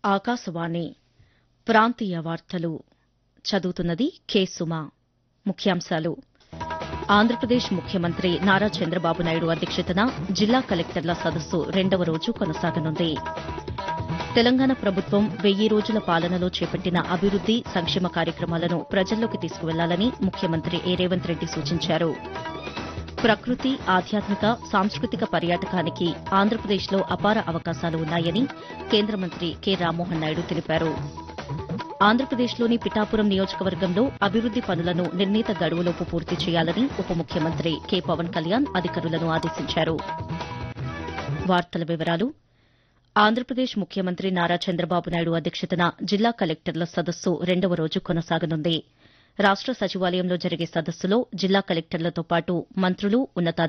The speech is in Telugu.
ఆకాశవాణి ప్రాంతీయ వార్తలు చదువుతున్నది కె సుమ ముఖ్యాంశాలు ఆంధ్రప్రదేశ్ ముఖ్యమంత్రి నారా చంద్రబాబు నాయుడు అధ్యక్షతన జిల్లా కలెక్టర్ల సదస్సు రెండవ రోజు కొనసాగనుంది తెలంగాణ ప్రభుత్వం వెయ్యి రోజుల పాలనలో చేపట్టిన అభివృద్ది సంక్షేమ కార్యక్రమాలను ప్రజల్లోకి తీసుకువెళ్లాలని ముఖ్యమంత్రి ఏ రేవంత్ రెడ్డి సూచించారు ప్రకృతి ఆధ్యాత్మిక సాంస్కృతిక పర్యాటకానికి ఆంధ్రప్రదేశ్లో అపార అవకాశాలు ఉన్నాయని కేంద్ర మంత్రి కె రామ్మోహన్ నాయుడు తెలిపారు ఆంధ్రప్రదేశ్లోని పిఠాపురం నియోజకవర్గంలో అభివృద్ది పనులను నిర్ణీత గడువులోపు పూర్తి చేయాలని ఉప ముఖ్యమంత్రి కె పవన్ కళ్యాణ్ అధికారులను ఆదేశించారు వార్తల వివరాలు ఆంధ్రప్రదేశ్ ముఖ్యమంత్రి నారా చంద్రబాబు నాయుడు అధ్యక్షతన జిల్లా కలెక్టర్ల సదస్సు రెండవ రోజు కొనసాగనుంది రాష్ట సచివాలయంలో జరిగే సదస్సులో జిల్లా కలెక్టర్లతో పాటు మంత్రులు ఉన్నతాధికారులు